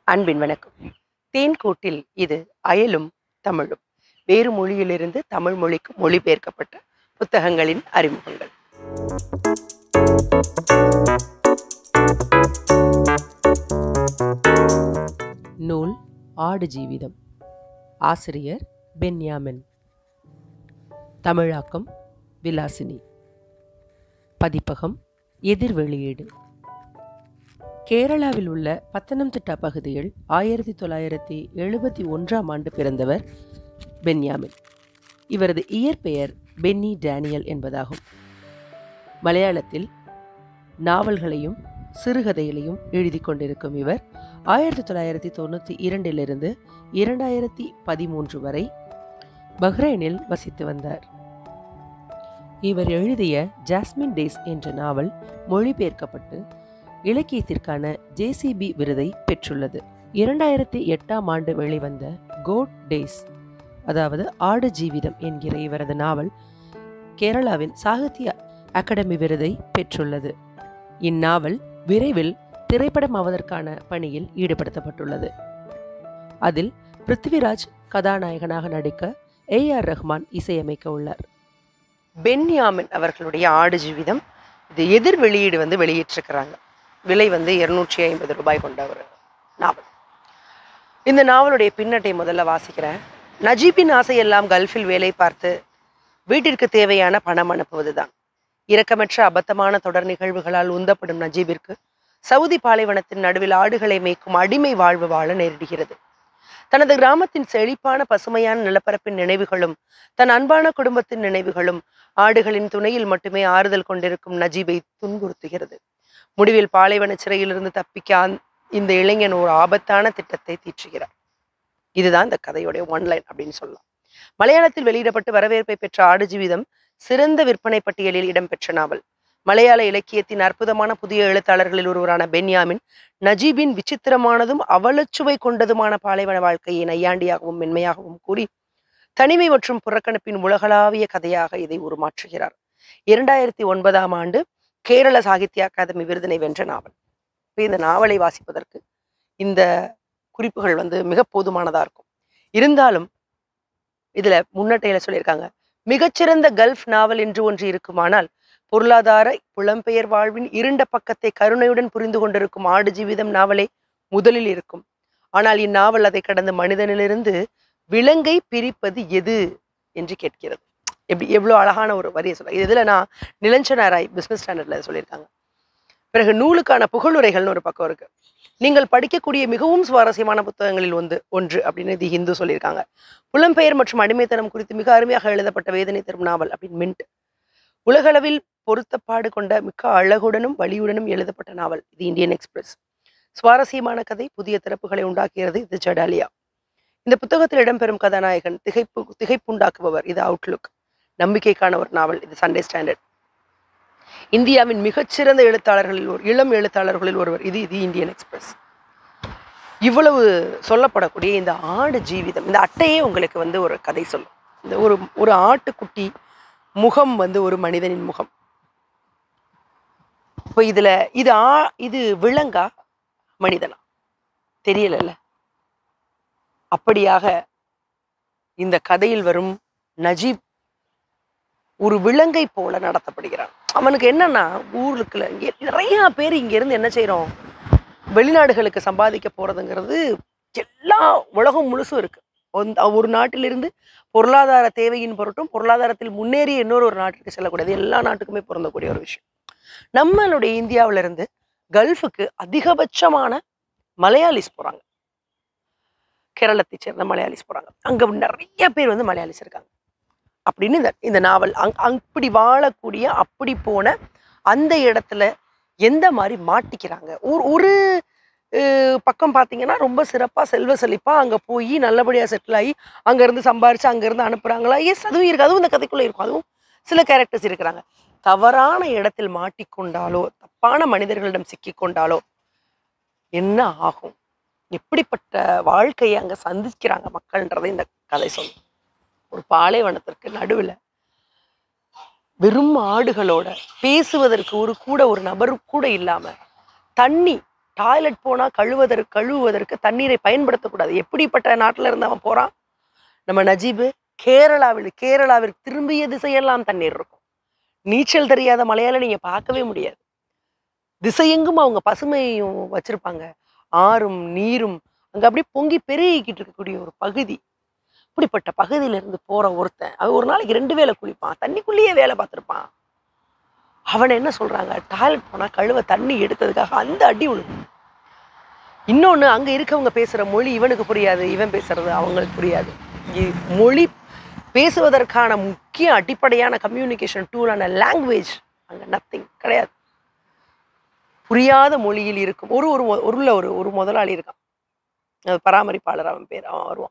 அன்பின் வணக்கம் தேன்கூட்டில் இது அயலும் தமிழும் வேறு மொழியிலிருந்து தமிழ் மொழிக்கு மொழிபெயர்க்கப்பட்ட புத்தகங்களின் அறிமுகங்கள் நூல் ஆடு ஜீவிதம் ஆசிரியர் பென்யாமின் தமிழாக்கம் விலாசினி பதிப்பகம் எதிர் வெளியீடு கேரளாவில் உள்ள பத்தனம்திட்டா பகுதியில் ஆயிரத்தி தொள்ளாயிரத்தி எழுபத்தி ஒன்றாம் ஆண்டு பிறந்தவர் பென்யாமின் இவரது இயற்பெயர் பென்னி டேனியல் என்பதாகும் மலையாளத்தில் நாவல்களையும் சிறுகதைகளையும் எழுதி கொண்டிருக்கும் இவர் ஆயிரத்தி தொள்ளாயிரத்தி தொண்ணூற்றி இரண்டிலிருந்து இரண்டாயிரத்தி பதிமூன்று வரை பஹ்ரைனில் வசித்து வந்தார் இவர் எழுதிய ஜாஸ்மின் டேஸ் என்ற நாவல் மொழிபெயர்க்கப்பட்டு இலக்கியத்திற்கான ஜேசிபி விருதை பெற்றுள்ளது இரண்டாயிரத்தி எட்டாம் ஆண்டு வெளிவந்த கோட் டேஸ் அதாவது ஆடு ஜீவிதம் என்கிற இவரது நாவல் கேரளாவின் சாகித்ய அகாடமி விருதை பெற்றுள்ளது இந்நாவல் விரைவில் திரைப்படமாவதற்கான பணியில் ஈடுபடுத்தப்பட்டுள்ளது அதில் பிருத்திவிராஜ் கதாநாயகனாக நடிக்க ஏ ஆர் ரஹ்மான் இசையமைக்க உள்ளார் பென்யாமின் அவர்களுடைய ஆடு ஜீவிதம் இது எதிர் வெளியீடு வந்து வெளியிட்டிருக்கிறாங்க விலை வந்து இருநூற்றி ஐம்பது ரூபாய் கொண்ட ஒரு நாவல் இந்த நாவலுடைய பின்னட்டை முதல்ல வாசிக்கிறேன் நஜீபின் ஆசையெல்லாம் கல்ஃபில் வேலை பார்த்து வீட்டிற்கு தேவையான பணம் அனுப்புவதுதான் இரக்கமற்ற அபத்தமான தொடர் நிகழ்வுகளால் உந்தப்படும் நஜீபிற்கு சவுதி பாலைவனத்தின் நடுவில் ஆடுகளை மேய்க்கும் அடிமை வாழ்வு வாழ நேரிடுகிறது தனது கிராமத்தின் செழிப்பான பசுமையான நிலப்பரப்பின் நினைவுகளும் தன் அன்பான குடும்பத்தின் நினைவுகளும் ஆடுகளின் துணையில் மட்டுமே ஆறுதல் கொண்டிருக்கும் நஜீபை துன்புறுத்துகிறது முடிவில் பாலைவன சிறையிலிருந்து தப்பிக்க அந்த- இந்த இளைஞன் ஒரு ஆபத்தான திட்டத்தை தீற்றுகிறார் இதுதான் இந்த கதையுடைய ஒன்லைன் அப்படின்னு சொல்லலாம் மலையாளத்தில் வெளியிடப்பட்டு வரவேற்பை பெற்ற ஆடு ஜீவிதம் சிறந்த விற்பனை பட்டியலில் இடம்பெற்ற நாவல் மலையாள இலக்கியத்தின் அற்புதமான புதிய எழுத்தாளர்களில் ஒருவரான பென்யாமின் நஜீபின் விசித்திரமானதும் அவலச்சுவை கொண்டதுமான பாலைவன வாழ்க்கையை நையாண்டியாகவும் மென்மையாகவும் கூறி தனிமை மற்றும் புறக்கணிப்பின் உலகளாவிய கதையாக இதை உருமாற்றுகிறார் இரண்டாயிரத்தி ஒன்பதாம் ஆண்டு கேரள சாகித்ய அகாதமி விருதினை வென்ற நாவல் இப்ப இந்த நாவலை வாசிப்பதற்கு இந்த குறிப்புகள் வந்து மிக போதுமானதா இருக்கும் இருந்தாலும் இதுல முன்னட்டையில சொல்லியிருக்காங்க மிகச்சிறந்த கல்ஃப் நாவல் என்று ஒன்று இருக்குமானால் பொருளாதார புலம்பெயர் வாழ்வின் இருண்ட பக்கத்தை கருணையுடன் புரிந்து கொண்டிருக்கும் ஆடு ஜீவிதம் நாவலே முதலில் இருக்கும் ஆனால் இந்நாவல் அதை கடந்த மனிதனிலிருந்து விலங்கை பிரிப்பது எது என்று கேட்கிறது எப்படி எவ்வளோ அழகான ஒரு வரியை சொல்ல இது இதில் நான் நிலஞ்சனாராய் பிஸ்னஸ் ஸ்டாண்டர்டில் சொல்லியிருக்காங்க பிறகு நூலுக்கான புகழுரைகள்னு ஒரு பக்கம் இருக்கு நீங்கள் படிக்கக்கூடிய மிகவும் சுவாரஸ்யமான புத்தகங்களில் ஒன்று ஒன்று அப்படின்னு தி ஹிந்து சொல்லியிருக்காங்க புலம்பெயர் மற்றும் அடிமைத்தனம் குறித்து மிக அருமையாக எழுதப்பட்ட வேதனை தரும் நாவல் அப்படின்னு மின்ட் உலகளவில் பொருத்தப்பாடு கொண்ட மிக்க அழகுடனும் வலியுடனும் எழுதப்பட்ட நாவல் இது இந்தியன் எக்ஸ்பிரஸ் சுவாரஸ்யமான கதை புதிய திறப்புகளை உண்டாக்குகிறது இது ஜடாலியா இந்த புத்தகத்தில் இடம்பெறும் கதாநாயகன் திகைப்பு திகைப்புண்டாக்குபவர் இது அவுட்லுக் நம்பிக்கைக்கான ஒரு நாவல் இது சண்டே ஸ்டாண்டர்ட் இந்தியாவின் மிகச்சிறந்த எழுத்தாளர்களில் ஒரு இளம் எழுத்தாளர்களில் ஒருவர் இது இது இந்தியன் எக்ஸ்பிரஸ் இவ்வளவு சொல்லப்படக்கூடிய இந்த ஆடு ஜீவிதம் இந்த அட்டையே உங்களுக்கு வந்து ஒரு கதை சொல்லும் இந்த ஒரு ஒரு ஆட்டுக்குட்டி முகம் வந்து ஒரு மனிதனின் முகம் இப்போ இதுல இது ஆ இது விலங்கா மனிதனா தெரியலல்ல அப்படியாக இந்த கதையில் வரும் நஜீப் ஒரு விலங்கை போல நடத்தப்படுகிறான் அவனுக்கு என்னன்னா ஊருக்குள்ள இங்கே நிறைய பேர் இங்க இருந்து என்ன செய்றோம் வெளிநாடுகளுக்கு சம்பாதிக்க போறதுங்கிறது எல்லா உலகம் முழுசும் இருக்கு ஒந்த- ஒரு நாட்டிலிருந்து பொருளாதார தேவையின் பொருட்டும் பொருளாதாரத்தில் முன்னேறிய இன்னொரு ஒரு நாட்டிற்கு செல்லக்கூடியது எல்லா நாட்டுக்குமே பொருந்தக்கூடிய ஒரு விஷயம் நம்மளுடைய இந்தியாவுல இருந்து கல்ஃபுக்கு அதிகபட்சமான மலையாளிஸ் போறாங்க கேரளத்தை சேர்ந்த மலையாளிஸ் போறாங்க அங்க நிறைய பேர் வந்து மலையாளிஸ் இருக்காங்க அப்படின்னு இந்த இந்த நாவல் அங் அப்படி வாழக்கூடிய அப்படி போன அந்த இடத்துல எந்த மாதிரி மாட்டிக்கிறாங்க ஒரு ஒரு அஹ், பக்கம் பார்த்தீங்கன்னா ரொம்ப சிறப்பாக செல்வ செழிப்பா அங்கே போய் நல்லபடியாக செட்டில் ஆகி அங்கேருந்து சம்பாரிச்சு அங்கேருந்து அனுப்புகிறாங்களா எஸ் அதுவும் இருக்கு அதுவும் இந்த கதைக்குள்ளே இருக்கும் அதுவும் சில கேரக்டர்ஸ் இருக்கிறாங்க தவறான இடத்தில் மாட்டிக்கொண்டாலோ தப்பான மனிதர்களிடம் சிக்கிக்கொண்டாலோ என்ன ஆகும் எப்படிப்பட்ட வாழ்க்கையை அங்கே சந்திக்கிறாங்க மக்கள்ன்றதை இந்த கதை சொல்லும் ஒரு பாலைவனத்திற்கு நடுவில் வெறும் ஆடுகளோட பேசுவதற்கு ஒரு கூட ஒரு நபரு கூட இல்லாம தண்ணி டாய்லெட் போனா கழுவதற்கு கழுவுவதற்கு தண்ணீரை பயன்படுத்தக்கூடாது எப்படிப்பட்ட நாட்டுல இருந்து அவன் போறான் நம்ம நஜீபு கேரளாவில் கேரளாவிற்கு திரும்பிய திசையெல்லாம் தண்ணீர் இருக்கும் நீச்சல் தெரியாத மலையாள நீங்க பார்க்கவே முடியாது திசையெங்கும் அவங்க பசுமையும் வச்சிருப்பாங்க ஆறும் நீரும் அங்க அப்படியே பொங்கி பெருகிக்கிட்டு இருக்கக்கூடிய ஒரு பகுதி இப்படிப்பட்ட பகுதியில இருந்து போற ஒருத்தன் அவன் ஒரு நாளைக்கு ரெண்டு வேளை குளிப்பான் தண்ணிக்குள்ளேயே வேலை பார்த்திருப்பான் அவனை என்ன சொல்றாங்க டாய்லெட் போனா கழுவ தண்ணி எடுத்ததுக்காக அந்த அடி விழுகும் இன்னொன்னு அங்க இருக்கவங்க பேசுற மொழி இவனுக்கு புரியாது இவன் பேசுறது அவங்களுக்கு புரியாது இ- மொழி பேசுவதற்கான முக்கிய அடிப்படையான கம்யூனிகேஷன் டூலான லாங்குவேஜ் அங்க நத்திங் கிடையாது புரியாத மொழியில் இருக்கும் ஒரு ஒரு மொ- ஒருல ஒரு ஒரு முதலாளி இருக்கான் அது பராமரிப்பாளர் அவன் பேர் அவன் வருவான்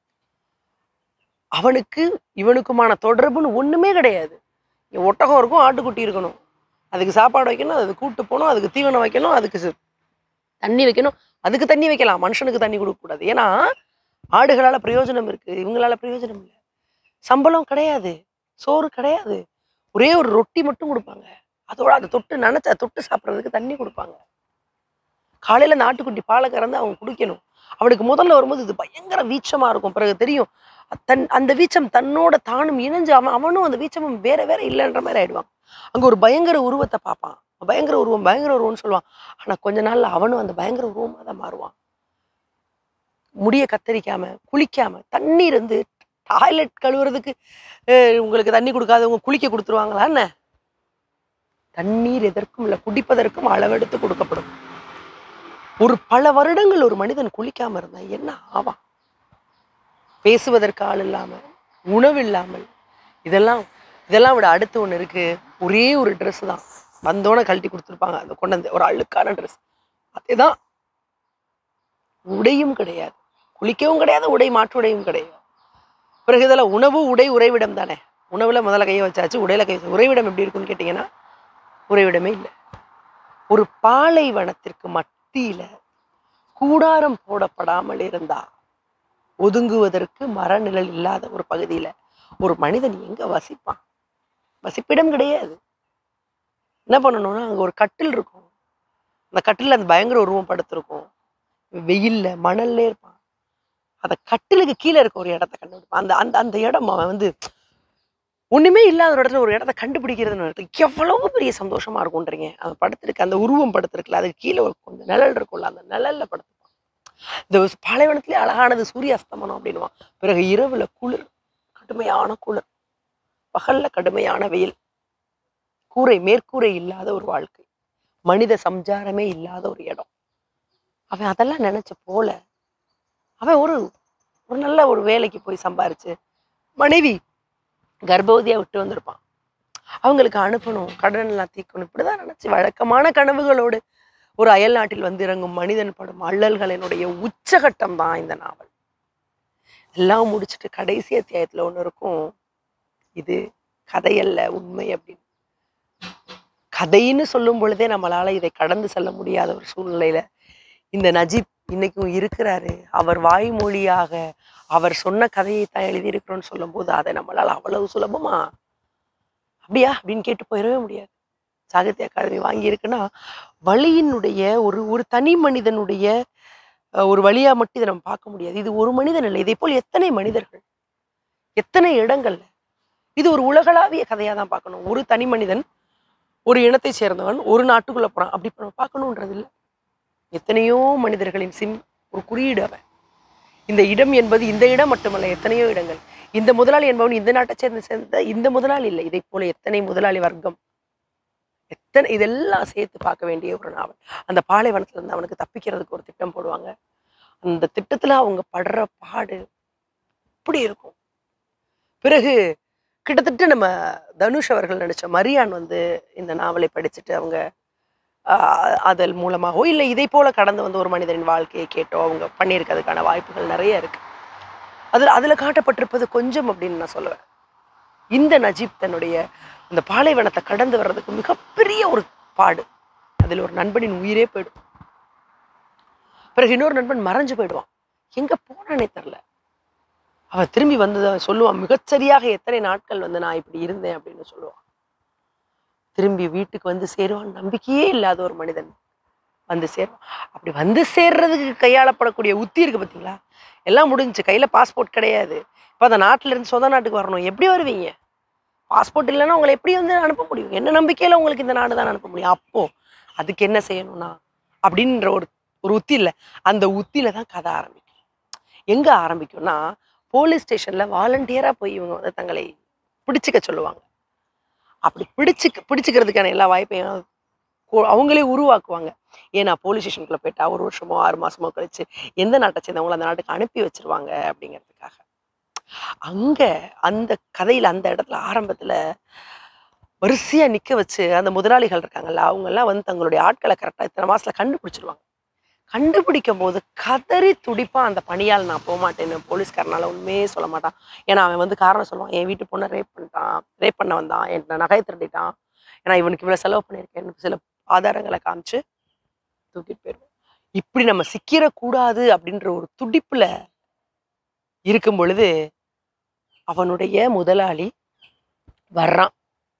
அவனுக்கு இவனுக்குமான தொடர்புன்னு ஒண்ணுமே கிடையாது இங்க ஒட்டகம் இருக்கும் ஆட்டுக்குட்டி இருக்கணும் அதுக்கு சாப்பாடு வைக்கணும் அதுக்கு கூட்டு போகணும் அதுக்கு தீவனம் வைக்கணும் அதுக்கு சி- தண்ணி வைக்கணும் அதுக்கு தண்ணி வைக்கலாம் மனுஷனுக்கு தண்ணி கொடுக்கக்கூடாது ஏன்னா ஆடுகளால பிரயோஜனம் இருக்கு இவங்களால பிரயோஜனம் இல்லை சம்பளம் கிடையாது சோறு கிடையாது ஒரே ஒரு ரொட்டி மட்டும் கொடுப்பாங்க அதோட அதை தொட்டு நினைச்ச தொட்டு சாப்பிட்றதுக்கு தண்ணி கொடுப்பாங்க காலையில இந்த ஆட்டுக்குட்டி பாலை கறந்து அவன் குடிக்கணும் அவனுக்கு முதல்ல வரும்போது இது பயங்கர வீச்சமா இருக்கும் பிறகு தெரியும் தன் அந்த வீச்சம் தன்னோட தானும் இணைஞ்சு அவன் அவனும் அந்த வீச்சமும் வேற வேற இல்லைன்ற மாதிரி ஆயிடுவான் அங்க ஒரு பயங்கர உருவத்தை பார்ப்பான் பயங்கர உருவம் பயங்கர உருவம்னு சொல்லுவான் ஆனா கொஞ்ச நாள்ல அவனும் அந்த பயங்கர உருவமா தான் மாறுவான் முடிய கத்தரிக்காம குளிக்காம தண்ணீர் வந்து டாய்லெட் கழுவுறதுக்கு அஹ், உங்களுக்கு தண்ணி கொடுக்காதவங்க குளிக்க கொடுத்துருவாங்களா என்ன தண்ணீர் எதற்கும் இல்லை குடிப்பதற்கும் அளவெடுத்து கொடுக்கப்படும் ஒரு பல வருடங்கள் ஒரு மனிதன் குளிக்காம இருந்தா என்ன ஆவான் பேசுவதற்கு ஆள் இல்லாம உணவு இல்லாமல் இதெல்லாம் இதெல்லாம் விட அடுத்து ஒண்ணு இருக்கு ஒரே ஒரு Dress தான் வந்தோடனே கழட்டி கொடுத்துருப்பாங்க அந்த கொண்டு வந்து ஒரு அழுக்கான ட்ரெஸ் அதேதான் உடையும் கிடையாது குளிக்கவும் கிடையாது உடை மாற்று உடையும் கிடையாது பிறகு இதெல்லாம் உணவு உடை உறைவிடம் தானே உணவுல முதல்ல கையை வச்சாச்சு உடையில கை வச்சு உறைவிடம் எப்படி இருக்குன்னு கேட்டிங்கன்னா உறைவிடமே இல்லை ஒரு பாலைவனத்திற்கு மத்தியில கூடாரம் போடப்படாமல் இருந்தா ஒதுங்குவதற்கு மரநிழல் இல்லாத ஒரு பகுதியில ஒரு மனிதன் எங்க வசிப்பான் வசிப்பிடம் கிடையாது என்ன பண்ணணும்னா அங்க ஒரு கட்டில் இருக்கும் அந்த கட்டில் அந்த பயங்கர உருவம் படுத்திருக்கும் வெயில்ல மணல்லே இருப்பான் அந்த கட்டிலுக்கு கீழே இருக்க ஒரு இடத்த கண்டுபிடிப்பான் அந்த அந்த அந்த இடம் அவன் வந்து ஒண்ணுமே இல்லாத ஒரு இடத்துல ஒரு இடத்த கண்டுபிடிக்கிறதுன்னு ஒரு இடத்துல எவ்வளவு பெரிய சந்தோஷமா இருக்கும்ன்றீங்க அந்த படத்திற்கு அந்த உருவம் படுத்திருக்குல்ல அதுக்கு கீழே ஒரு கொஞ்சம் நிழல் இருக்கும்ல அந்த நிழல்ல படுத்துப்பான் இந்த பாலைவனத்திலே அழகானது சூரிய அஸ்தமனம் அப்படின்னுவான் பிறகு இரவுல குளிர் கடுமையான குளிர் பகல்ல கடுமையான வெயில் கூரை மேற்கூரை இல்லாத ஒரு வாழ்க்கை மனித சம்சாரமே இல்லாத ஒரு இடம் அவன் அதெல்லாம் நினைச்ச போல அவன் ஒரு ஒரு நல்ல ஒரு வேலைக்கு போய் சம்பாரிச்சு மனைவி கர்ப்பவதியா விட்டு வந்திருப்பான் அவங்களுக்கு அனுப்பணும் கடன் எல்லாம் தீர்க்கணும் இப்படிதான் நினைச்சு வழக்கமான கனவுகளோடு ஒரு அயல் நாட்டில் வந்து இறங்கும் மனிதன் படும் அல்லல்களினுடைய உச்சகட்டம் தான் இந்த நாவல் எல்லாம் முடிச்சுட்டு கடைசி அத்தியாயத்துல ஒண்ணு இருக்கும் இது கதையல்ல உண்மை அப்படின்னு கதைன்னு சொல்லும் பொழுதே நம்மளால இதை கடந்து செல்ல முடியாத ஒரு சூழ்நிலையில இந்த நஜீப் இன்னைக்கும் இருக்கிறாரு அவர் வாய்மொழியாக அவர் சொன்ன கதையை தான் எழுதியிருக்கிறோம்னு சொல்லும்போது அதை நம்மளால அவ்வளவு சுலபமா அப்படியா அப்படின்னு கேட்டு போயிடவே முடியாது சாகித்ய அகாதமி வாங்கியிருக்குன்னா வழியினுடைய ஒரு ஒரு தனி மனிதனுடைய அஹ், ஒரு வழியா மட்டும் இதை நம்ம பார்க்க முடியாது இது ஒரு மனிதன் இல்லை இதே போல் எத்தனை மனிதர்கள் எத்தனை இடங்கள்ல இது ஒரு உலகளாவிய கதையா தான் பார்க்கணும் ஒரு தனி மனிதன் ஒரு இனத்தை சேர்ந்தவன் ஒரு நாட்டுக்குள்ள போறான் அப்படி நம்ம பார்க்கணுன்றது இல்லை எத்தனையோ மனிதர்களின் சிம் ஒரு குறியீடு அவன் இந்த இடம் என்பது இந்த இடம் மட்டுமல்ல எத்தனையோ இடங்கள் இந்த முதலாளி என்பவன் இந்த நாட்டை சேர்ந்த சேர்ந்த இந்த முதலாளி இல்லை இதை போல எத்தனை முதலாளி வர்க்கம் எத்தனை இதெல்லாம் சேர்த்து பார்க்க வேண்டிய ஒரு நாவல் அந்த பாலைவனத்துல இருந்து அவனுக்கு தப்பிக்கிறதுக்கு ஒரு திட்டம் போடுவாங்க அந்த திட்டத்துல அவங்க படுற பாடு இப்படி இருக்கும் பிறகு கிட்டத்தட்ட நம்ம தனுஷ் அவர்கள் நடிச்ச மரியான் வந்து இந்த நாவலை படிச்சுட்டு அவங்க ஆஹ், அதன் மூலமாகவோ இல்லை இதை போல கடந்து வந்து ஒரு மனிதனின் வாழ்க்கையை கேட்டோ அவங்க பண்ணியிருக்கிறதுக்கான வாய்ப்புகள் நிறைய இருக்கு அதுல அதுல காட்டப்பட்டிருப்பது கொஞ்சம் அப்படின்னு நான் சொல்லுவேன் இந்த நஜீப் தன்னுடைய அந்த பாலைவனத்தை கடந்து வர்றதுக்கு மிகப்பெரிய ஒரு பாடு அதில் ஒரு நண்பனின் உயிரே போயிடும் பிறகு இன்னொரு நண்பன் மறைஞ்சு போயிடுவான் எங்க போனானே தெரில அவன் திரும்பி வந்து அவன் சொல்லுவான் மிகச்சரியாக எத்தனை நாட்கள் வந்து நான் இப்படி இருந்தேன் அப்படின்னு சொல்லுவான் திரும்பி வீட்டுக்கு வந்து சேருவான் நம்பிக்கையே இல்லாத ஒரு மனிதன் வந்து சேரும் அப்படி வந்து சேர்றதுக்கு கையாளப்படக்கூடிய உத்தி இருக்கு பார்த்தீங்களா எல்லாம் முடிஞ்சுச்சு கையில் பாஸ்போர்ட் கிடையாது இப்போ அந்த நாட்டுல இருந்து சொந்த நாட்டுக்கு வரணும் எப்படி வருவீங்க பாஸ்போர்ட் இல்லைன்னா உங்களை எப்படி வந்து அனுப்ப முடியும் என்ன நம்பிக்கையில் உங்களுக்கு இந்த நாடு தான் அனுப்ப முடியும் அப்போ அதுக்கு என்ன செய்யணும்னா அப்படின்ற ஒரு ஒரு உத்தி இல்லை அந்த உத்தியில தான் கதை ஆரம்பிக்கும் எங்க ஆரம்பிக்கும்னா போலீஸ் ஸ்டேஷன்ல வாலண்டியரா போய் இவங்க வந்து தங்களை பிடிச்சிக்க சொல்லுவாங்க அப்படி பிடிச்சிக்க பிடிச்சிக்கிறதுக்கான எல்லா வாய்ப்பையும் கு- அவங்களே உருவாக்குவாங்க ஏன்னா போலீஸ் ஸ்டேஷனுக்குள்ள போயிட்டா ஒரு வருஷமோ ஆறு மாசமோ கழிச்சு எந்த நாட்டை சேர்ந்தவங்கள அந்த நாட்டுக்கு அனுப்பி வச்சிருவாங்க அப்படிங்கிறதுக்காக அங்க அந்த கதையில அந்த இடத்துல ஆரம்பத்துல வரிசையா நிக்க வச்சு அந்த முதலாளிகள் இருக்காங்கல்ல அவங்க எல்லாம் வந்து தங்களுடைய ஆட்களை கரெக்டா இத்தனை மாசத்துல கண்டுபிடிச்சிருவாங்க கண்டுபிடிக்கும் போது கதறி துடிப்பா அந்த பணியால் நான் போக மாட்டேன்னு போலீஸ்காரனால உண்மையே சொல்ல மாட்டான் ஏன்னா அவன் வந்து காரணம் சொல்லுவான் என் வீட்டு பொண்ணை ரேப் பண்ணிட்டான் ரேப் பண்ண வந்தான் என் நகையை திருடிட்டான் ஏன்னா இவனுக்கு இவ்வளவு செலவு பண்ணியிருக்கேன் சில ஆதாரங்களை காமிச்சு தூக்கிட்டு போயிடுவோம் இப்படி நம்ம சிக்கிடக்கூடாது அப்படின்ற ஒரு துடிப்புல இருக்கும் பொழுது அவனுடைய முதலாளி வர்றான்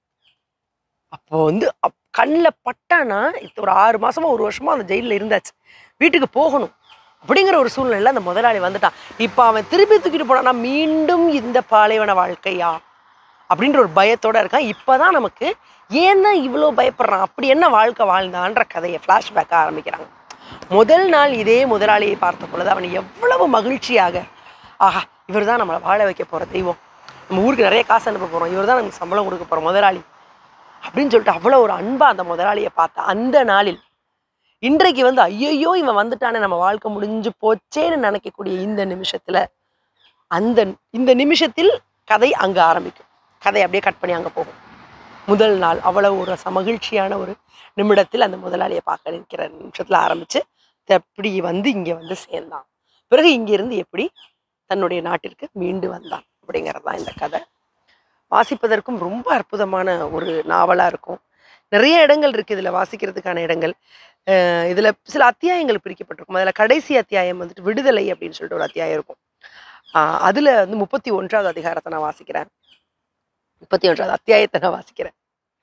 அப்போ வந்து அப் கண்ணில் பட்டானா இது ஒரு ஆறு மாசமா ஒரு வருஷமா அந்த ஜெயிலில் இருந்தாச்சு வீட்டுக்கு போகணும் அப்படிங்கிற ஒரு சூழ்நிலையில அந்த முதலாளி வந்துட்டான் இப்போ அவன் திருப்பி தூக்கிட்டு போனான்னா மீண்டும் இந்த பாலைவன வாழ்க்கையா அப்படின்ற ஒரு பயத்தோட இருக்கான் இப்பதான் நமக்கு ஏன் தான் இவ்வளோ பயப்படுறான் அப்படி என்ன வாழ்க்கை வாழ்ந்தான்ற கதையை ஃப்ளாஷ்பேக்காக ஆரம்பிக்கிறாங்க முதல் நாள் இதே முதலாளியை பார்த்த பொழுது அவன் எவ்வளவு மகிழ்ச்சியாக ஆஹா இவர் தான் நம்மளை வாழ வைக்க போற தெய்வம் நம்ம ஊருக்கு நிறைய காசு அனுப்ப போறோம் இவர் தான் நமக்கு சம்பளம் கொடுக்க போற முதலாளி அப்படின்னு சொல்லிட்டு அவ்வளோ ஒரு அன்பா அந்த முதலாளியை பார்த்த அந்த நாளில் இன்றைக்கு வந்து ஐயையோ இவன் வந்துட்டானே நம்ம வாழ்க்கை முடிஞ்சு போச்சேன்னு நினைக்கக்கூடிய இந்த நிமிஷத்துல அந்த இந்த நிமிஷத்தில் கதை அங்க ஆரம்பிக்கும் கதை அப்படியே கட் பண்ணி அங்க போகும் முதல் நாள் அவ்வளவு ஒரு ச- மகிழ்ச்சியான ஒரு நிமிடத்தில் அந்த முதலாளியை பார்க்க நிற்கிற நிமிஷத்துல ஆரம்பிச்சு எப்படி வந்து இங்க வந்து சேர்ந்தான் பிறகு இங்கிருந்து எப்படி தன்னுடைய நாட்டிற்கு மீண்டு வந்தான் அப்படிங்கிறது தான் இந்த கதை வாசிப்பதற்கும் ரொம்ப அற்புதமான ஒரு நாவலா இருக்கும் நிறைய இடங்கள் இருக்கு இதுல வாசிக்கிறதுக்கான இடங்கள் அஹ் இதுல சில அத்தியாயங்கள் பிரிக்கப்பட்டிருக்கும் அதுல கடைசி அத்தியாயம் வந்துட்டு விடுதலை அப்படின்னு சொல்லிட்டு ஒரு அத்தியாயம் இருக்கும் ஆஹ் அதுல வந்து முப்பத்தி ஒன்றாவது அதிகாரத்தை நான் வாசிக்கிறேன் முப்பத்தி ஒன்றாவது அத்தியாயத்தை நான் வாசிக்கிறேன்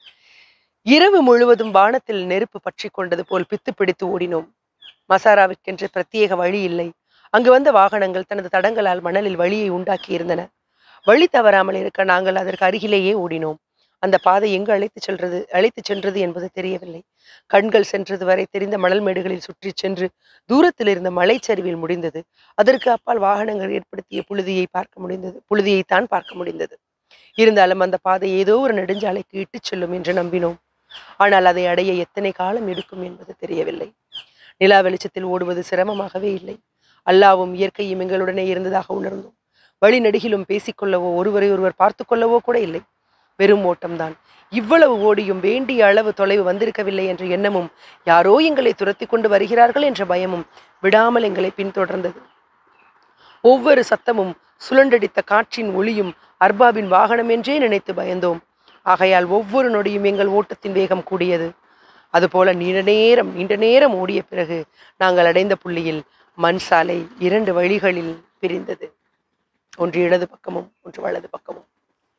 இரவு முழுவதும் வானத்தில் நெருப்பு பற்றி கொண்டது போல் பித்து பிடித்து ஓடினோம் மசாராவிற்கென்று பிரத்யேக வழி இல்லை அங்கு வந்த வாகனங்கள் தனது தடங்களால் மணலில் வழியை உண்டாக்கி இருந்தன வழி தவறாமல் இருக்க நாங்கள் அதற்கு அருகிலேயே ஓடினோம் அந்த பாதை எங்கு அழைத்து செல்றது அழைத்து சென்றது என்பது தெரியவில்லை கண்கள் சென்றது வரை தெரிந்த மணல் மேடுகளில் சுற்றி சென்று தூரத்தில் இருந்த மலைச்சரிவில் முடிந்தது அதற்கு அப்பால் வாகனங்கள் ஏற்படுத்திய புழுதியை பார்க்க முடிந்தது புழுதியைத்தான் பார்க்க முடிந்தது இருந்தாலும் அந்த பாதை ஏதோ ஒரு நெடுஞ்சாலைக்கு இட்டுச் செல்லும் என்று நம்பினோம் ஆனால் அதை அடைய எத்தனை காலம் எடுக்கும் என்பது தெரியவில்லை நிலா வெளிச்சத்தில் ஓடுவது சிரமமாகவே இல்லை அல்லாவும் இயற்கையும் எங்களுடனே இருந்ததாக உணர்ந்தோம் வழி நெடுகிலும் பேசிக்கொள்ளவோ ஒருவரை ஒருவர் பார்த்து கொள்ளவோ கூட இல்லை வெறும் ஓட்டம்தான் இவ்வளவு ஓடியும் வேண்டிய அளவு தொலைவு வந்திருக்கவில்லை என்ற எண்ணமும் யாரோ எங்களை துரத்தி கொண்டு வருகிறார்கள் என்ற பயமும் விடாமல் எங்களை பின்தொடர்ந்தது ஒவ்வொரு சத்தமும் சுழண்டடித்த காற்றின் ஒளியும் அர்பாபின் வாகனம் என்றே நினைத்து பயந்தோம் ஆகையால் ஒவ்வொரு நொடியும் எங்கள் ஓட்டத்தின் வேகம் கூடியது அதுபோல நீண்ட நேரம் நீண்ட நேரம் ஓடிய பிறகு நாங்கள் அடைந்த புள்ளியில் மண் சாலை இரண்டு வழிகளில் பிரிந்தது ஒன்று இடது பக்கமும் ஒன்று வலது பக்கமும்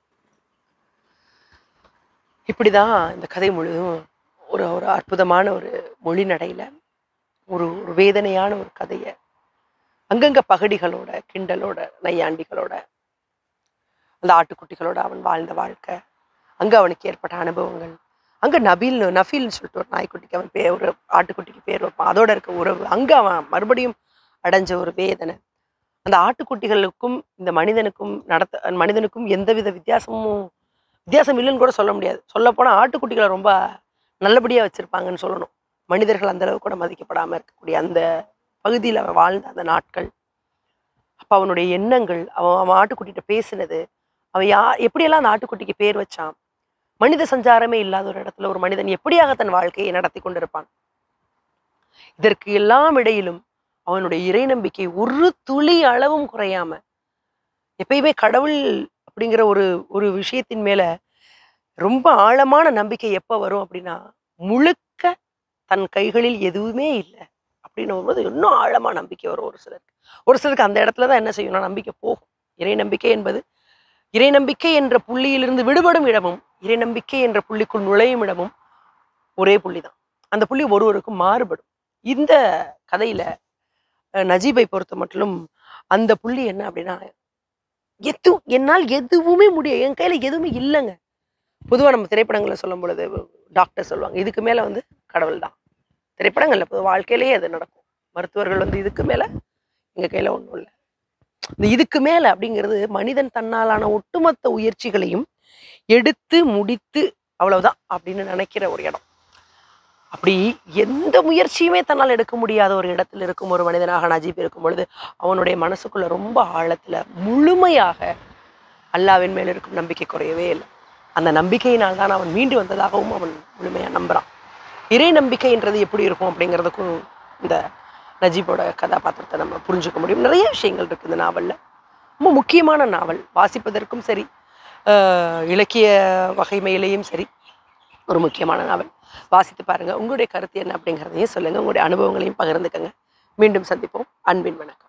இப்படிதான் இந்த கதை முழுதும் ஒரு ஒரு அற்புதமான ஒரு மொழி நடையில ஒரு ஒரு வேதனையான ஒரு கதையை அங்கங்க பகடிகளோட கிண்டலோட நையாண்டிகளோட அந்த ஆட்டுக்குட்டிகளோட அவன் வாழ்ந்த வாழ்க்கை அங்க அவனுக்கு ஏற்பட்ட அனுபவங்கள் அங்க நபீல் நஃபீல்னு சொல்லிட்டு ஒரு நாய்க்குட்டிக்கு அவன் பேர் ஒரு ஆட்டுக்குட்டிக்கு பேர் வைப்பான் அதோட இருக்க உறவு அங்க அவன் மறுபடியும் அடைஞ்ச ஒரு வேதனை அந்த ஆட்டுக்குட்டிகளுக்கும் இந்த மனிதனுக்கும் நடத்த மனிதனுக்கும் எந்தவித வித்தியாசமும் வித்தியாசம் இல்லைன்னு கூட சொல்ல முடியாது சொல்ல போனா ஆட்டுக்குட்டிகளை ரொம்ப நல்லபடியா வச்சிருப்பாங்கன்னு சொல்லணும் மனிதர்கள் அந்த அளவு கூட மதிக்கப்படாம இருக்கக்கூடிய அந்த பகுதியில் அவன் வாழ்ந்த அந்த நாட்கள் அப்ப அவனுடைய எண்ணங்கள் அவன் அவன் ஆட்டுக்குட்டிகிட்ட பேசினது அவன் யா எப்படியெல்லாம் அந்த ஆட்டுக்குட்டிக்கு பேர் வச்சான் மனித சஞ்சாரமே இல்லாத ஒரு இடத்துல ஒரு மனிதன் எப்படியாக தன் வாழ்க்கையை நடத்தி கொண்டிருப்பான் இதற்கு எல்லாம் இடையிலும் அவனுடைய இறை நம்பிக்கை ஒரு துளி அளவும் குறையாம எப்பயுமே கடவுள் அப்படிங்கிற ஒரு ஒரு விஷயத்தின் மேல ரொம்ப ஆழமான நம்பிக்கை எப்ப வரும் அப்படின்னா முழுக்க தன் கைகளில் எதுவுமே இல்லை அப்படின்னு வரும்போது இன்னும் ஆழமா நம்பிக்கை வரும் ஒரு சிலருக்கு ஒரு சிலருக்கு அந்த இடத்துல தான் என்ன செய்யணும் நம்பிக்கை போகும் இறை நம்பிக்கை என்பது இறை நம்பிக்கை என்ற புள்ளியிலிருந்து விடுபடும் இடமும் இறை நம்பிக்கை என்ற புள்ளிக்குள் நுழையும் இடமும் ஒரே புள்ளி தான் அந்த புள்ளி ஒருவருக்கும் மாறுபடும் இந்த கதையில அஹ், நஜீபை பொறுத்த மட்டும் அந்த புள்ளி என்ன அப்படின்னா எது என்னால் எதுவுமே முடியும் என் கையில எதுவுமே இல்லைங்க பொதுவா நம்ம திரைப்படங்களை சொல்லும் பொழுது டாக்டர் சொல்லுவாங்க இதுக்கு மேல வந்து கடவுள் தான் திரைப்படங்கள்ல பொது வாழ்க்கையிலேயே அது நடக்கும் மருத்துவர்கள் வந்து இதுக்கு மேல எங்க கையில ஒண்ணும் இல்லை இந்த இதுக்கு மேல அப்படிங்கிறது மனிதன் தன்னாலான ஒட்டுமொத்த உயர்ச்சிகளையும் எடுத்து முடித்து அவ்வளவுதான் அப்படின்னு நினைக்கிற ஒரு இடம் அப்படி எந்த முயற்சியுமே தன்னால் எடுக்க முடியாத ஒரு இடத்துல இருக்கும் ஒரு மனிதனாக நஜீப் இருக்கும் பொழுது அவனுடைய மனசுக்குள்ள ரொம்ப ஆழத்துல முழுமையாக அல்லாவின் மேல் இருக்கும் நம்பிக்கை குறையவே இல்லை அந்த நம்பிக்கையினால் தான் அவன் மீண்டு வந்ததாகவும் அவன் முழுமையா நம்புறான் இறை நம்பிக்கைன்றது எப்படி இருக்கும் அப்படிங்கிறதுக்கும் இந்த நஜீபோட கதாபாத்திரத்தை நம்ம புரிஞ்சுக்க முடியும் நிறைய விஷயங்கள் இருக்கு இந்த நாவல்ல ரொம்ப முக்கியமான நாவல் வாசிப்பதற்கும் சரி ஆஹ் இலக்கிய வகைமையிலையும் சரி ஒரு முக்கியமான நாவல் வாசித்து பாருங்க உங்களுடைய கருத்து என்ன அப்படிங்கிறதையும் சொல்லுங்க உங்களுடைய அனுபவங்களையும் பகிர்ந்துக்கங்க மீண்டும் சந்திப்போம் அன்பின் வணக்கம்